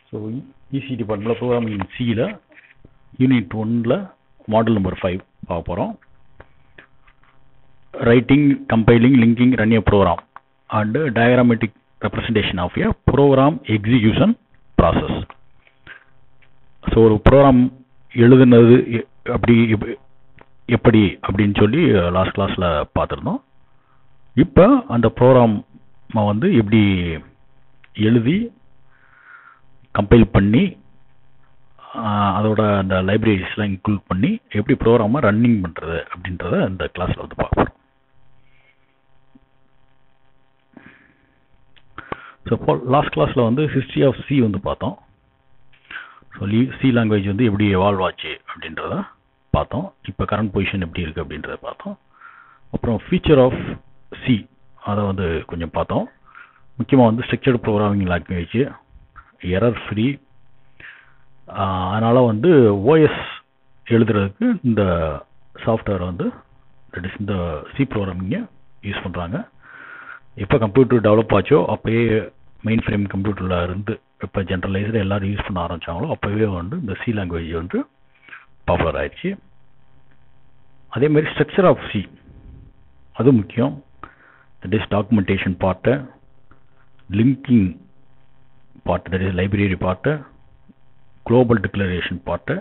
so EC டிபார்ட்மெண்ட்டில் programming சியில் unit ஒன்னில் மாடல் நம்பர் ஃபைவ் பார்க்க போகிறோம் writing compiling linking run a program and diagrammatic representation of a program execution process so ஒரு program எழுதுனது எ- அப்படி எப்- எப்படி அப்படின்னு சொல்லி லாஸ்ட் கிளாஸில் பார்த்துருந்தோம் இப்போ அந்த ப்ரோக்ராமை வந்து எப்படி எழுதி கம்பைல் பண்ணி ஆஹ், அதோட அந்த லைப்ரரிஸ்லாம் இன்க்ளூட் பண்ணி எப்படி ப்ரோக்ராமை ரன்னிங் பண்ணுறது அப்படின்றத இந்த கிளாஸில் வந்து பார்க்க போகிறோம் ஸோ இப்போ லாஸ்ட் கிளாஸில் வந்து ஹிஸ்ட்ரி ஆஃப் சி வந்து பார்த்தோம் ஸோ லீ சி லாங்குவேஜ் வந்து எப்படி எவால்வ் ஆச்சு அப்படின்றத பார்த்தோம் இப்போ கரண்ட் பொசிஷன் எப்படி இருக்குது அப்படின்றத பார்த்தோம் அப்புறம் ஃபீச்சர் ஆஃப் சி அதை வந்து கொஞ்சம் பார்த்தோம் முக்கியமாக வந்து structured programming language error free அதனால் வந்து ஓஎஸ் எழுதுறதுக்கு இந்த சாஃப்ட்வேர் வந்து தட் இஸ் இந்த சி ப்ரோக்ராமிங்கை யூஸ் பண்ணுறாங்க எப்போ கம்ப்யூட்டர் டெவலப் ஆச்சோ அப்போயே மெயின் ஃப்ரேம் கம்ப்யூட்டரில் இருந்து இப்போ ஜென்ரலைஸ்டு எல்லாரும் யூஸ் பண்ண ஆரம்பிச்சாங்களோ அப்போவே வந்து இந்த சி லாங்குவேஜ் வந்து பாப்புலர் ஆயிடுச்சு அதே மாதிரி ஸ்ட்ரக்சர் ஆஃப் சி அது முக்கியம் that is documentation part linking part that is library part global declaration part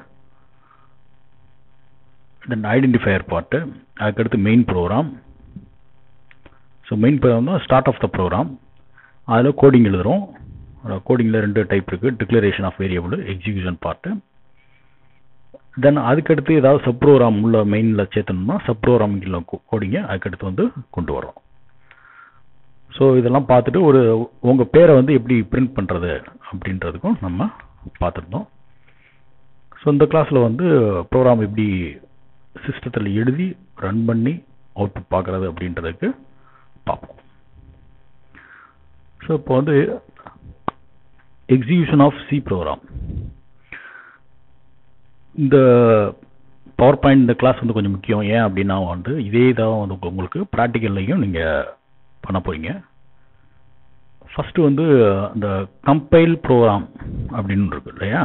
then identifier part அதுக்கடுத்து main program so main program தான் ஸ்டார்ட் ஆஃப் த ப்ரோக்ராம் அதில் coding எழுதுகிறோம் கோடிங்கில் ரெண்டு டைப் இருக்குது declaration of variable execution part then அதுக்கடுத்து ஏதாவது sub program உள்ள மெயினில் சேர்த்தணும்னா சப் ப்ரோக்ராமிங்கில் கோடிங்கை அதுக்கடுத்து வந்து கொண்டு வரோம் ஸோ இதெல்லாம் பார்த்துட்டு ஒரு உங்கள் பேரை வந்து எப்படி பிரிண்ட் பண்ணுறது அப்படின்றதுக்கும் நம்ம பார்த்துருந்தோம் ஸோ இந்த கிளாஸில் வந்து ப்ரோக்ராம் எப்படி சிஸ்டத்தில் எழுதி ரன் பண்ணி அவுட்புட் பார்க்குறது அப்படின்றதுக்கு பார்ப்போம் ஸோ இப்போ வந்து எக்ஸிக்யூஷன் ஆஃப் சி ப்ரோக்ராம் இந்த பவர் பாயிண்ட் இந்த கிளாஸ் வந்து கொஞ்சம் முக்கியம் ஏன் அப்படின்னா வந்து இதே தான் வந்து உங்க- உங்களுக்கு ப்ராக்டிக்கல்லையும் நீங்கள் பண்ண போறீங்க ஃபஸ்ட்டு வந்து இந்த கம்பைல் ப்ரோக்ராம் அப்படின்னு இருக்கு இல்லையா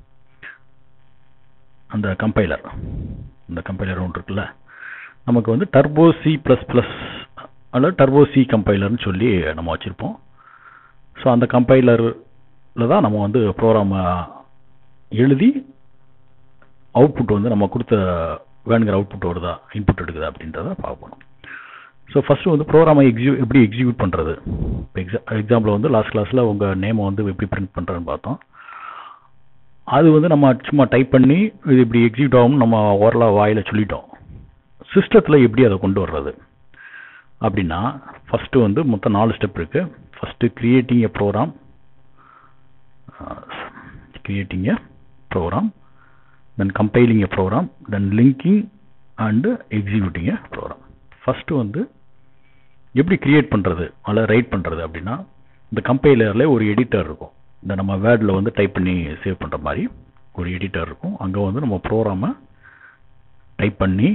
அந்த கம்பைலர் அந்த கம்பைலர் ஒன்று இருக்குல்ல நமக்கு வந்து டர்போ சி ப்ளஸ் ப்ளஸ் அல்லது டர்போ சி கம்பைலர்னு சொல்லி நம்ம வச்சுருப்போம் ஸோ அந்த கம்பைலரில் தான் நம்ம வந்து ப்ரோக்ராமை எழுதி அவுட்புட் வந்து நம்ம கொடுத்த வேணுங்கிற அவுட்புட் வருதா இன்புட் எடுக்குதா அப்படின்றத பார்க்கணும் ஸோ ஃபஸ்ட்டு வந்து ப்ரோக்ராமை எக்ஸிக்யூ எப்படி எக்ஸிக்யூட் பண்ணுறது இப்போ எக்ஸா எக்ஸாம்பிள் வந்து லாஸ்ட் கிளாஸில் உங்கள் நேமை வந்து எப்படி பிரிண்ட் பண்ணுறதுன்னு பார்த்தோம் அது வந்து நம்ம சும்மா டைப் பண்ணி இது இப்படி எக்ஸிக்யூட் ஆகும்னு நம்ம ஓரலாக வாயில் சொல்லிட்டோம் சிஸ்டத்தில் எப்படி அதை கொண்டு வர்றது அப்படின்னா ஃபஸ்ட்டு வந்து மொத்தம் நாலு ஸ்டெப் இருக்குது first creating a program creating a program then compiling a program then linking and executing a program first வந்து எப்படி கிரியேட் பண்ணுறது அதில் ரைட் பண்ணுறது அப்படின்னா இந்த கம்பைலரில் ஒரு எடிட்டர் இருக்கும் இந்த நம்ம வேர்டில் வந்து டைப் பண்ணி சேவ் பண்ணுற மாதிரி ஒரு எடிட்டர் இருக்கும் அங்கே வந்து நம்ம ப்ரோக்ராமை டைப் பண்ணி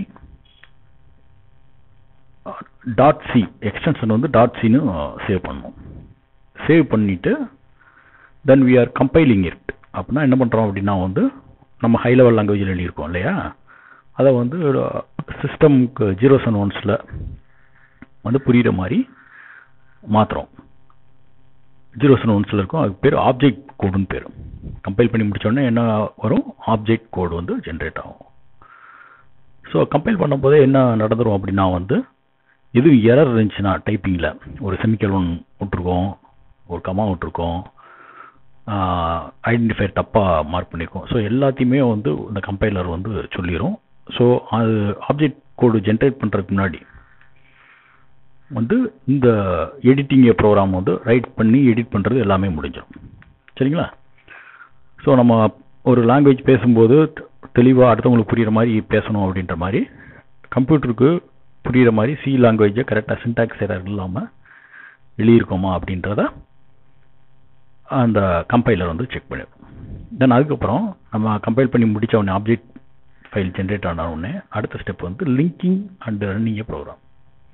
டாட் சி எக்ஸ்டென்ஷன் வந்து டாட் சின்னு சேவ் பண்ணணும் சேவ் பண்ணிவிட்டு then we are compiling it அப்படின்னா என்ன பண்ணுறோம் அப்படின்னா வந்து நம்ம ஹை லெவல் லாங்குவேஜில் எழுதியிருக்கோம் இல்லையா அதை வந்து சிஸ்டம்க்கு ஜீரோஸ் அண்ட் ஒன்ஸில் வந்து புரிகிற மாதிரி மாற்றுறோம் ஜீரோஸ் அண்ட் ஒன்ஸில் இருக்கும் அதுக்கு பேர் ஆப்ஜெக்ட் கோடுன்னு பேர் கம்பைல் பண்ணி முடிச்சோடனே என்ன வரும் ஆப்ஜெக்ட் கோடு வந்து ஜென்ரேட் ஆகும் ஸோ கம்பைல் பண்ணும்போதே என்ன நடந்துரும் அப்படின்னா வந்து எதுவும் எரர் இருந்துச்சுன்னா டைப்பிங்கில் ஒரு செமிக்கலோன் விட்ருக்கோம் ஒரு கமா விட்ருக்கோம் ஐடென்டிஃபையர் தப்பாக மார்க் பண்ணியிருக்கோம் ஸோ எல்லாத்தையுமே வந்து இந்த கம்பைலர் வந்து சொல்லிடும் ஸோ அது ஆப்ஜெக்ட் கோடு ஜென்ரேட் பண்ணுறதுக்கு முன்னாடி வந்து இந்த எடிட்டிங் ப்ரோக்ராம் வந்து ரைட் பண்ணி எடிட் பண்ணுறது எல்லாமே முடிஞ்சிடும் சரிங்களா ஸோ நம்ம ஒரு லாங்குவேஜ் பேசும்போது தெளிவாக அடுத்தவங்களுக்கு புரிகிற மாதிரி பேசணும் அப்படின்ற மாதிரி கம்ப்யூட்டருக்கு புரிகிற மாதிரி சி லாங்குவேஜை கரெக்டாக சின்டாக்ஸ் எரர் இல்லாமல் எழுதியிருக்கோமா அப்படின்றத அந்த கம்பைலர் வந்து செக் பண்ணிடும் தென் அதுக்கப்புறம் நம்ம கம்பைல் பண்ணி முடிச்ச உடனே ஆப்ஜெக்ட் ஃபைல் ஜென்ரேட் ஆன உடனே அடுத்த ஸ்டெப் வந்து லிங்கிங் அண்ட் ரன்னிங் ப்ரோக்ராம்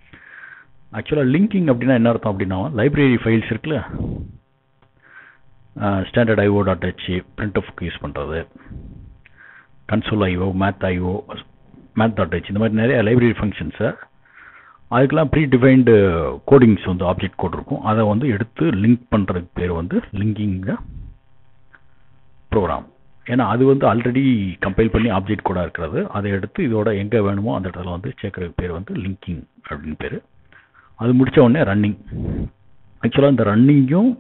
ஆக்சுவலாக லிங்கிங் அப்படின்னா என்ன அர்த்தம் அப்படின்னா லைப்ரரி ஃபைல்ஸ் இருக்குல்ல ஸ்டாண்டர்ட் ஐஓ டாட் ஹெச் பிரிண்ட் ஆஃப்க்கு யூஸ் பண்ணுறது console IO math IO math dot H இந்த மாதிரி நிறைய லைப்ரரி ஃபங்க்ஷன்ஸை அதுக்கெல்லாம் ப்ரீ டிஃபைன்டு கோடிங்ஸ் வந்து ஆப்ஜெக்ட் கோட் இருக்கும் அதை வந்து எடுத்து லிங்க் பண்ணுறதுக்கு பேர் வந்து லிங்கிங் ப்ரோக்ராம் ஏன்னா அது வந்து ஆல்ரெடி கம்பைல் பண்ணி ஆப்ஜெக்ட் கோடாக இருக்கிறது அதை எடுத்து இதோட எங்கே வேணுமோ அந்த இடத்துல வந்து சேர்க்குறதுக்கு பேர் வந்து லிங்கிங் அப்படின்னு பேர் அது முடித்த உடனே ரன்னிங் ஆக்சுவலாக இந்த ரன்னிங்கும்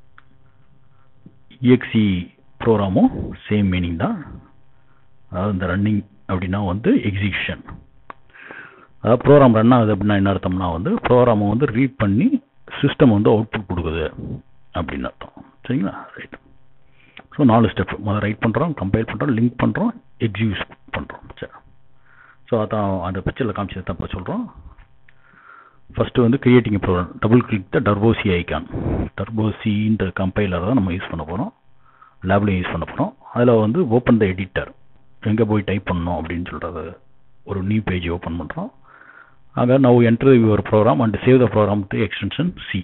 இஎக்சி ப்ரோக்ராமும் சேம் மீனிங் தான் அதாவது இந்த ரன்னிங் அப்படின்னா வந்து எக்ஸிக்யூஷன் அதாவது ப்ரோக்ராம் ரன் ஆகுது அப்படின்னா என்ன அர்த்தம்னா வந்து ப்ரோக்ராமை வந்து ரீட் பண்ணி சிஸ்டம் வந்து அவுட்புட் கொடுக்குது அப்படின்னு அர்த்தம் சரிங்களா ரைட் ஸோ நாலு ஸ்டெப் முதல்ல ரைட் பண்ணுறோம் கம்பைல் பண்ணுறோம் லிங்க் பண்ணுறோம் எக்ஸிக்யூட் பண்ணுறோம் சரி ஸோ அதான் அந்த பிக்சரில் காமிச்சது தான் இப்போ சொல்கிறோம் ஃபஸ்ட்டு வந்து creating program double click the turbo C icon டர்போசின்ற கம்பைலர் தான் நம்ம யூஸ் பண்ண போகிறோம் லேப்லையும் யூஸ் பண்ண போகிறோம் அதில் வந்து ஓப்பன் த எடிட்டர் எங்கே போய் டைப் பண்ணணும் அப்படின்னு சொல்கிறது ஒரு நியூ பேஜ் ஓப்பன் பண்ணுறோம் ஆக now enter your program and save the program to extension C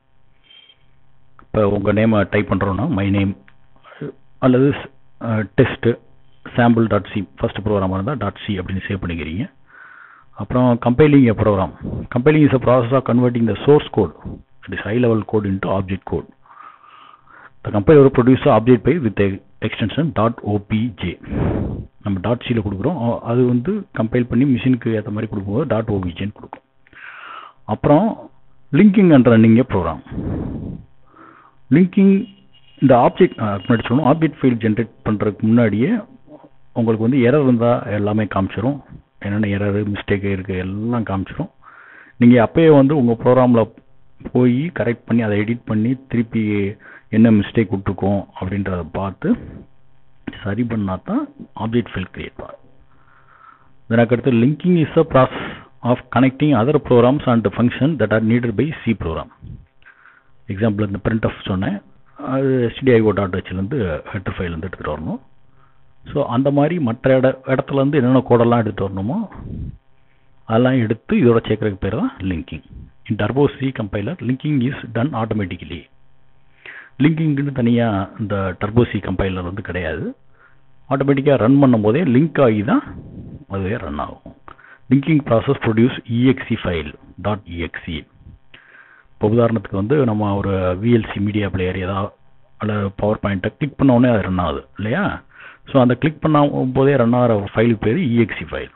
இப்போ உங்கள் நேமை டைப் பண்ணுறோன்னா மை நேம் அல்லது test sample dot C first ப்ரோக்ராமாக இருந்தால் டாட் சி அப்படின்னு சேவ் பண்ணிக்கிறீங்க அப்புறம் compiling a program compiling is a process of converting the source code it is high level code into object code the compiler produce object by with extension dot OBJ நம்ம dot சியில் கொடுக்குறோம் அது வந்து compile பண்ணி மிஷினுக்கு ஏற்ற மாதிரி கொடுக்கும்போது டாட் ஓபிஜேன்னு கொடுக்கும் அப்புறம் linking and running program linking இந்த ஆப்ஜெக்ட் முன்னாடி சொல்லணும் ஆப்ஜெக்ட் ஃபைல் ஜென்ரேட் பண்ணுறதுக்கு முன்னாடியே உங்களுக்கு வந்து எரர் இருந்தால் எல்லாமே காமிச்சிரும் என்னென்ன எரர் மிஸ்டேக் இருக்குது எல்லாம் காமிச்சிரும் நீங்கள் அப்பயே வந்து உங்கள் ப்ரோக்ராமில் போய் கரெக்ட் பண்ணி அதை எடிட் பண்ணி திருப்பி என்ன மிஸ்டேக் விட்டுருக்கோம் அப்படின்றத பார்த்து சரி பண்ணால் தான் ஆப்ஜெக்ட் ஃபைல் கிரியேட் பண்ணும் இதற்கு அடுத்து linking is a process of connecting other programs and function that are needed by C program example இந்த பிரிண்ட் ஆஃப் சொன்னேன் அது எஸ்டிஐஓ டாட் ஹெச்லேருந்து ஹெட்டர் ஃபைல்லேருந்து எடுத்துகிட்டு வரணும் ஸோ அந்த மாதிரி மற்ற இட இடத்துலேருந்து என்னென்ன கோடெல்லாம் எடுத்துகிட்டு வரணுமோ அதெல்லாம் எடுத்து இதோட சேர்க்குறதுக்கு பேர் தான் linking in turbo C compiler linking is done automatically லிங்கிங்னு தனியாக இந்த டர்போ சி கம்பைலர் வந்து கிடையாது ஆட்டோமேட்டிக்காக ரன் பண்ணும் போதே லிங்க் ஆகி தான் அதுவே ரன் ஆகும் linking process produce EXE file dot EXE இப்போ உதாரணத்துக்கு வந்து நம்ம ஒரு விஎல்சி மீடியா பிளேயர் ஏதாவது அல்லது பவர் பாயிண்ட்டை கிளிக் பண்ண உடனே அது ரன் ஆகுது இல்லையா ஸோ அந்த கிளிக் பண்ண போதே ரன் ஆகிற ஃபைலுக்கு பேர் இஎக்சி ஃபைல்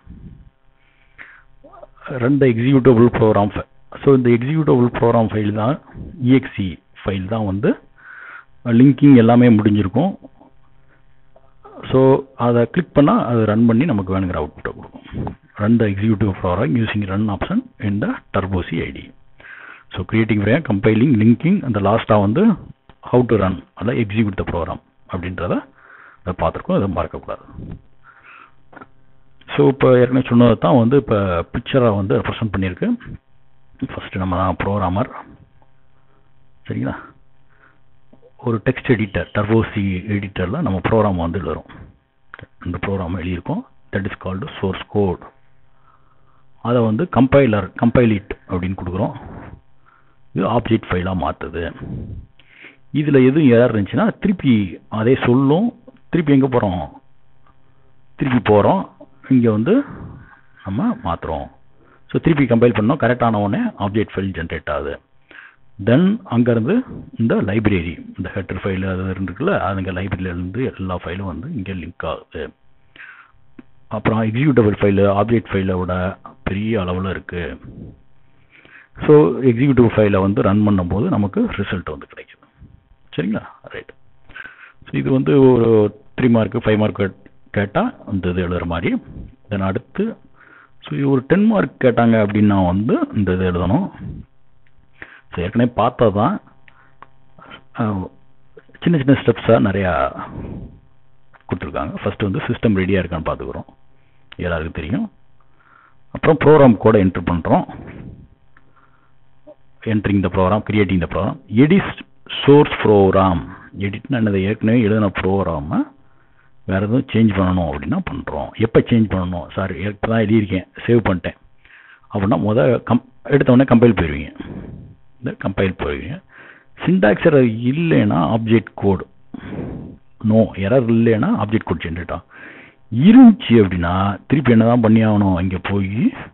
ரெண்டு எக்ஸிக்யூட்டபிள் ப்ரோக்ராம் ஸோ இந்த எக்ஸிக்யூட்டபிள் ப்ரோக்ராம் ஃபைல் தான் இஎக்சி ஃபைல் தான் வந்து லிங்கிங் எல்லாமே முடிஞ்சிருக்கும் ஸோ அதை கிளிக் பண்ணால் அது ரன் பண்ணி நமக்கு வேணுங்கிற அவுட்புட்டை கொடுக்கும் run the executive program using run option in the Turbo C ID so creating ஃப்ரே கம்பைலிங் லிங்கிங் அந்த லாஸ்ட்டாக வந்து ஹவு டு ரன் அல்ல எக்ஸிக்யூட் த ப்ரோக்ராம் அப்படின்றத அதை பார்த்துருக்கோம் அதை மறக்கக்கூடாது ஸோ இப்போ ஏற்கனவே சொன்னது தான் வந்து இப்போ பிக்சரை வந்து ரெப்ரசன்ட் பண்ணியிருக்கு ஃபஸ்ட்டு நம்ம தான் ப்ரோக்ராமர் சரிங்களா ஒரு டெக்ஸ்ட் எடிட்டர் டர்போசி எடிட்டரில் நம்ம ப்ரோக்ராம் வந்து எழுதுறோம் இந்த ப்ரோக்ராம் எழுதியிருக்கோம் that is called source code அதை வந்து கம்பைலர் கம்பைலிட் அப்படின்னு கொடுக்குறோம் இது ஆப்ஜெக்ட் ஃபைலாக மாற்றுது இதில் எதுவும் எரர் இருந்துச்சுன்னா திருப்பி அதே சொல்லும் திருப்பி எங்கே போகிறோம் திருப்பி போகிறோம் இங்கே வந்து நம்ம மாற்றுறோம் ஸோ திருப்பி கம்பைல் பண்ணோம் கரெக்டான உடனே ஆப்ஜெக்ட் ஃபைல் ஜென்ரேட் ஆகுது தென் அங்கேருந்து இந்த லைப்ரரி இந்த ஹெட்டர் ஃபைல் அது இருக்குல்ல அதுங்க லைப்ரரியிலேருந்து எல்லா ஃபைலும் வந்து இங்கே லிங்க் ஆகுது அப்புறம் எக்ஸிக்யூட்டபிள் ஃபைலு ஆப்ஜெக்ட் ஃபைலை விட பெரிய அளவில் இருக்குது ஸோ எக்ஸிக்யூட்டிவ் ஃபைலை வந்து ரன் பண்ணும்போது நமக்கு ரிசல்ட் வந்து கிடைக்குது சரிங்களா ரைட் ஸோ இது வந்து ஒரு த்ரீ மார்க்கு ஃபைவ் மார்க் கேட்டால் இந்த இது எழுதுகிற மாதிரி தென் அடுத்து ஸோ இது ஒரு டென் மார்க் கேட்டாங்க அப்படின்னா வந்து இந்த இது எழுதணும் ஸோ ஏற்கனவே பார்த்தா தான் சின்ன சின்ன ஸ்டெப்ஸாக நிறையா கொடுத்துருக்காங்க ஃபஸ்ட்டு வந்து சிஸ்டம் ரெடியாக இருக்கான்னு பார்த்துக்குறோம் எல்லாருக்கும் தெரியும் அப்புறம் ப்ரோக்ராம் கூட என்ட்ரு பண்ணுறோம் entering the program creating the program edit source program எடிட்னா என்னது ஏற்கனவே எழுதின ப்ரோக்ராமை வேறு எதுவும் சேஞ்ச் பண்ணணும் அப்படின்னா பண்ணுறோம் எப்போ சேஞ்ச் பண்ணணும் சார் இப்போ தான் எழுதியிருக்கேன் சேவ் பண்ணிட்டேன் அப்படின்னா முதல் கம் எடுத்தவொடனே கம்பைல் போயிடுவீங்க இந்த கம்பைல் போயிடுவீங்க சிண்டாக்ஸ் எரர் இல்லைன்னா ஆப்ஜெக்ட் கோடு நோ எரர் இல்லைன்னா ஆப்ஜெக்ட் கோட் ஜென்ரேட் ஆகும் இருந்துச்சு அப்படின்னா திருப்பி என்ன தான் பண்ணி ஆகணும் இங்கே போய்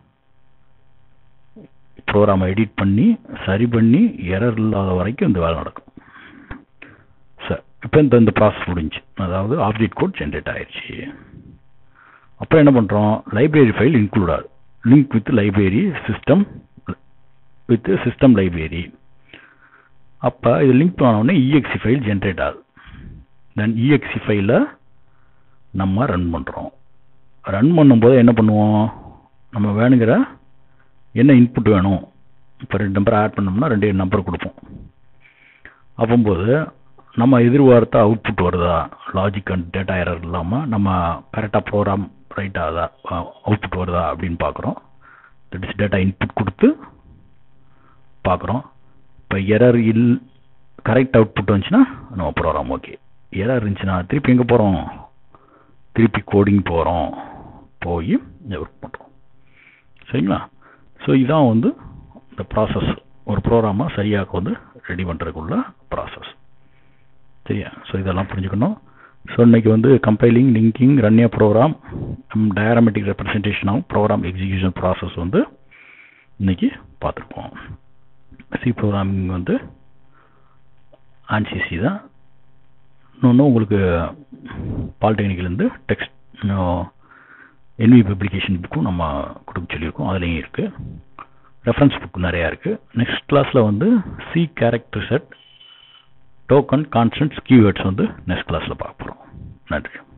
ப்ரோக்ராமை எடிட் பண்ணி சரி பண்ணி எரர் இல்லாத வரைக்கும் இந்த வேலை நடக்கும் சார் இப்போ இந்த இந்த ப்ராசஸ் முடிஞ்சு அதாவது ஆப்ஜெக்ட் கோட் ஜென்ரேட் ஆயிடுச்சு அப்புறம் என்ன பண்ணுறோம் லைப்ரரி ஃபைல் இன்க்ளூட் ஆகுது link with library system with system library அப்போ இது லிங்க் பண்ணோடனே இஎக்ஸி ஃபைல் ஜென்ரேட் ஆகுது தென் இஎக்ஸி ஃபைலை நம்ம ரன் பண்ணுறோம் ரன் பண்ணும்போது என்ன பண்ணுவோம் நம்ம வேணுங்கிற என்ன இன்புட் வேணும் இப்போ ரெண்டு நம்பர் ஆட் பண்ணோம்னா ரெண்டு நம்பர் கொடுப்போம் அப்போம்போது நம்ம எதிர்பார்த்த அவுட்புட் வருதா லாஜிக் அண்ட் டேட்டா எரர் இல்லாமல் நம்ம கரெக்டாக ப்ரோக்ராம் ரைட் ஆகுதா அவுட்புட் வருதா அப்படின்னு பார்க்குறோம் தட் இஸ் டேட்டா இன்புட் கொடுத்து பார்க்குறோம் இப்போ எரர் இல் கரெக்ட் அவுட்புட் வந்துச்சுன்னா நம்ம ப்ரோக்ராம் ஓகே எரர் இருந்துச்சுன்னா திருப்பி எங்கே போகிறோம் திருப்பி கோடிங் போகிறோம் போய் ஒர்க் பண்ணுறோம் சரிங்களா ஸோ இதான் வந்து இந்த ப்ராசஸ் ஒரு ப்ரோக்ராமாக சரியாக வந்து ரெடி பண்ணுறதுக்குள்ள ப்ராசஸ் சரியா ஸோ இதெல்லாம் புரிஞ்சுக்கணும் ஸோ இன்னைக்கு வந்து compiling linking running program diagrammatic representation ஆகும் ப்ரோக்ராம் எக்ஸிக்யூஷன் ப்ராசஸ் வந்து இன்னைக்கு பார்த்துருப்போம் சி ப்ரோக்ராமிங் வந்து ஆன்சிசி தான் இன்னொன்று உங்களுக்கு பாலிடெக்னிக்லேருந்து டெக்ஸ்ட் என்வி பப்ளிகேஷன் புக்கும் நம்ம கொடுக்க சொல்லியிருக்கோம் அதுலேயும் இருக்குது ரெஃபரன்ஸ் புக் நிறையா இருக்குது நெக்ஸ்ட் கிளாஸில் வந்து C character set token constants keywords வந்து நெக்ஸ்ட் கிளாஸில் பார்க்க போகிறோம் நன்றி